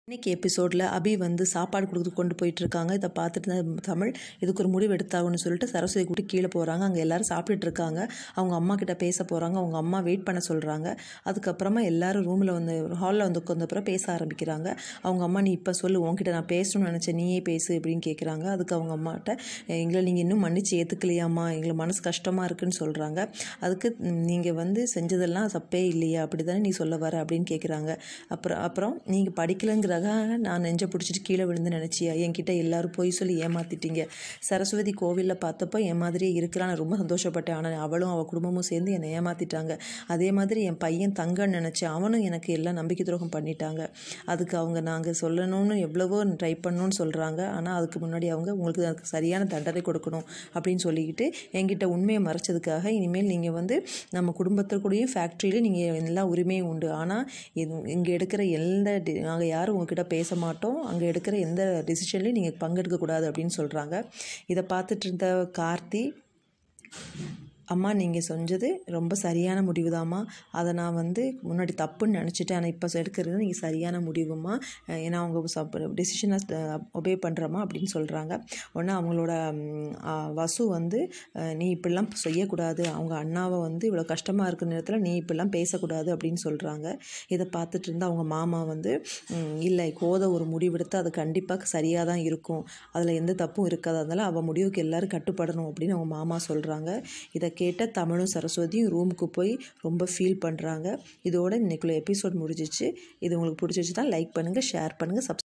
இன்னைக்கு எபிசோடில் அபி வந்து சாப்பாடு கொடுத்து கொண்டு போயிட்டு இருக்காங்க இதை பார்த்துட்டு இருந்த தமிழ் இதுக்கு ஒரு முடிவு எடுத்தாகணும்னு சொல்லிட்டு சரஸ்வதி கூட்டி கீழே போகிறாங்க அங்கே எல்லாரும் சாப்பிட்டுட்டு இருக்காங்க அவங்க அம்மா கிட்ட பேச போகிறாங்க அவங்க அம்மா வெயிட் பண்ண சொல்கிறாங்க அதுக்கப்புறமா எல்லாரும் ரூமில் வந்து ஹாலில் வந்து உட்காந்தப்புறம் பேச ஆரம்பிக்கிறாங்க அவங்க அம்மா நீ இப்போ சொல்லு உன்கிட்ட நான் பேசணும்னு நினச்சேன் நீயே பேசு அப்படின்னு கேட்குறாங்க அதுக்கு அவங்க அம்மாட்ட எங்களை நீங்கள் இன்னும் மன்னிச்சு ஏற்றுக்கலையாம்மா எங்களை மனசு கஷ்டமாக இருக்குன்னு சொல்கிறாங்க அதுக்கு நீங்கள் வந்து செஞ்சதெல்லாம் தப்பே இல்லையா அப்படி தானே நீ சொல்ல வர அப்படின்னு கேட்குறாங்க அப்புறம் அப்புறம் நீங்கள் படிக்கலைங்கிறதாக நான் நெஞ்சை பிடிச்சிட்டு கீழே விழுந்து நினச்சியா என்கிட்ட எல்லாரும் போய் சொல்லி ஏமாத்திட்டீங்க சரஸ்வதி கோவிலில் பார்த்தப்போ என் மாதிரியே இருக்கிறான் நான் ரொம்ப சந்தோஷப்பட்டேன் ஆனால் அவளும் அவள் குடும்பமும் சேர்ந்து என்னை ஏமாத்திட்டாங்க அதே மாதிரி என் பையன் தங்கன்னு நினச்சேன் அவனும் எனக்கு எல்லாம் நம்பிக்கை துரோகம் பண்ணிட்டாங்க அதுக்கு அவங்க நாங்கள் சொல்லணும்னு எவ்வளவோ ட்ரை பண்ணணும்னு சொல்கிறாங்க ஆனால் அதுக்கு முன்னாடி அவங்க உங்களுக்கு அதுக்கு சரியான தண்டனை கொடுக்கணும் அப்படின்னு சொல்லிக்கிட்டு என்கிட்ட உண்மையை மறைச்சதுக்காக இனிமேல் நீங்கள் வந்து நம்ம குடும்பத்துக்கூடயும் ஃபேக்ட்ரியிலையும் நீங்கள் எல்லா உரிமையும் உண்டு ஆனால் இது இங்கே எடுக்கிற எந்த டி- நாங்கள் யாரும் உங்ககிட்ட பேச மாட்டோம் அங்கே எடுக்கிற எந்த டிசிஷன்லையும் நீங்கள் பங்கெடுக்கக்கூடாது அப்படின்னு சொல்கிறாங்க இதை பார்த்துட்டு இருந்த கார்த்தி அம்மா நீங்கள் செஞ்சது ரொம்ப சரியான முடிவு தாம்மா அதை நான் வந்து முன்னாடி தப்புன்னு நினச்சிட்டேன் ஆனால் இப்போ எடுக்கிறது நீங்கள் சரியான முடிவுமா அஹ் ஏன்னா அவங்க சப் டெசிஷனை ஒபே பண்ணுறமா அப்படின்னு சொல்கிறாங்க உடனே அவங்களோட ம், ஆ, வசு வந்து அஹ், நீ இப்படிலாம் செய்யக்கூடாது அவங்க அண்ணாவை வந்து இவ்வளோ கஷ்டமாக இருக்கிற நேரத்தில் நீ இப்படிலாம் பேசக்கூடாது அப்படின்னு சொல்கிறாங்க இதை பார்த்துட்டு இருந்தா அவங்க மாமா வந்து ம், இல்லை கோதை ஒரு முடிவெடுத்து அது கண்டிப்பாக சரியாக தான் இருக்கும் அதில் எந்த தப்பும் இருக்காது அதனால அவள் முடிவுக்கு எல்லாரும் கட்டுப்படணும் அப்படின்னு அவங்க மாமா சொல்கிறாங்க இதை கேட்ட தமிழும் சரஸ்வதியும் ரூமுக்கு போய் ரொம்ப ஃபீல் பண்ணுறாங்க இதோட இன்னைக்குள்ள எபிசோட் முடிஞ்சிச்சு இது உங்களுக்கு பிடிச்சிச்சு தான் லைக் பண்ணுங்கள் ஷேர் பண்ணுங்கள் சப்ஸ்